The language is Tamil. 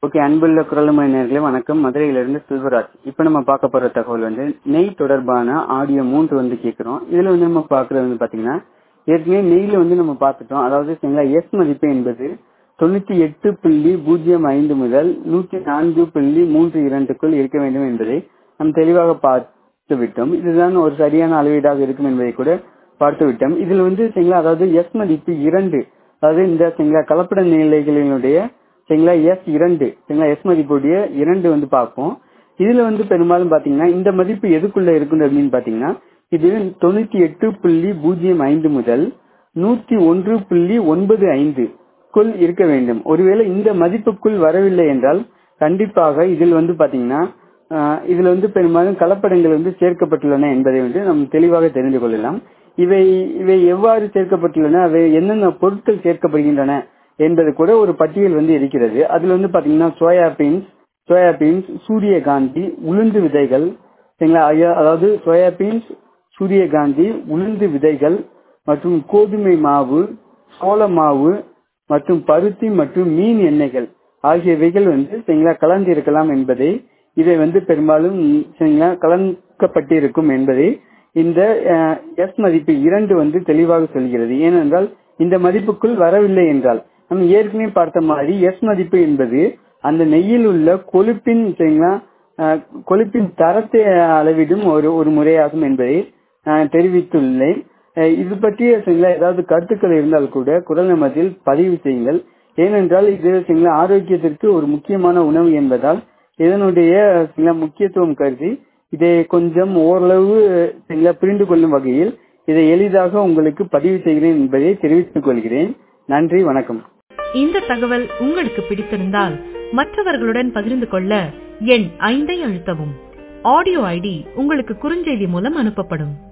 ஓகே அன்புள்ள குரலுமை நேர்களே வணக்கம் மதுரையிலிருந்து செல்வராஜ் இப்போ நம்ம பார்க்க போற தகவல் வந்து நெய் தொடர்பான ஆடியோ மூன்று வந்து கேட்கிறோம் இதுல வந்து நம்ம பார்க்கறது வந்து பாத்தீங்கன்னா ஏற்கனவே நெய்ல வந்து நம்ம பார்த்துட்டோம் அதாவது சரிங்களா எஸ் மதிப்பு என்பது தொண்ணூத்தி எட்டு புள்ளி பூஜ்ஜியம் ஐந்து முதல் நூற்றி நான்கு புள்ளி மூன்று இரண்டுக்குள் இருக்க வேண்டும் என்பதை நாம் தெளிவாக பார்த்து விட்டோம் இதுதான் ஒரு சரியான அளவீடாக இருக்கும் என்பதை கூட பார்த்து விட்டோம் இதுல வந்து சரிங்களா அதாவது எஸ் மதிப்பு இரண்டு அதாவது இந்த சரிங்களா கலப்பட நிலைகளினுடைய சரிங்களா எஸ் இரண்டு சரிங்களா எஸ் மதிப்புடைய இரண்டு வந்து பார்ப்போம் இதுல வந்து பெரும்பாலும் பாத்தீங்கன்னா இந்த மதிப்பு எதுக்குள்ள இருக்குது அப்படின்னு பாத்தீங்கன்னா இது தொண்ணூத்தி எட்டு புள்ளி பூஜ்ஜியம் ஐந்து முதல் நூத்தி ஒன்று புள்ளி ஒன்பது ஐந்து குள் இருக்க வேண்டும் ஒருவேளை இந்த மதிப்புக்குள் வரவில்லை என்றால் கண்டிப்பாக இதில் வந்து பாத்தீங்கன்னா இதுல வந்து பெரும்பாலும் கலப்படங்கள் வந்து சேர்க்கப்பட்டுள்ளன என்பதை வந்து நாம் தெளிவாக தெரிந்து கொள்ளலாம் இவை இவை எவ்வாறு சேர்க்கப்பட்டுள்ளன அவை என்னென்ன பொருட்கள் சேர்க்கப்படுகின்றன என்பது கூட ஒரு பட்டியல் வந்து இருக்கிறது அதுல வந்து பாத்தீங்கன்னா சோயா பீன்ஸ் சோயா பீன்ஸ் சூரியகாந்தி உளுந்து விதைகள் சரிங்களா அதாவது சோயா பீன்ஸ் சூரியகாந்தி உளுந்து விதைகள் மற்றும் கோதுமை மாவு சோள மாவு மற்றும் பருத்தி மற்றும் மீன் எண்ணெய்கள் ஆகியவைகள் வந்து சரிங்களா கலந்து இருக்கலாம் என்பதை இதை வந்து பெரும்பாலும் சரிங்களா கலக்கப்பட்டிருக்கும் என்பதை இந்த எஸ் மதிப்பு இரண்டு வந்து தெளிவாக சொல்கிறது ஏனென்றால் இந்த மதிப்புக்குள் வரவில்லை என்றால் நம்ம ஏற்கனவே பார்த்த மாதிரி எஸ் மதிப்பு என்பது அந்த நெய்யில் உள்ள கொழுப்பின் சரிங்களா கொழுப்பின் தரத்தை அளவிடும் ஒரு ஒரு முறையாகும் என்பதை தெரிவித்துள்ளேன் இது பற்றிய சரிங்களா ஏதாவது கருத்துக்கள் இருந்தால் கூட குரல் நமதில் பதிவு செய்யுங்கள் ஏனென்றால் இது சரிங்களா ஆரோக்கியத்திற்கு ஒரு முக்கியமான உணவு என்பதால் இதனுடைய சில முக்கியத்துவம் கருதி இதை கொஞ்சம் ஓரளவு சரிங்களா புரிந்து கொள்ளும் வகையில் இதை எளிதாக உங்களுக்கு பதிவு செய்கிறேன் என்பதை தெரிவித்துக் கொள்கிறேன் நன்றி வணக்கம் இந்த தகவல் உங்களுக்கு பிடித்திருந்தால் மற்றவர்களுடன் பகிர்ந்து கொள்ள எண் ஐந்தை அழுத்தவும் ஆடியோ ஐடி உங்களுக்கு குறுஞ்செய்தி மூலம் அனுப்பப்படும்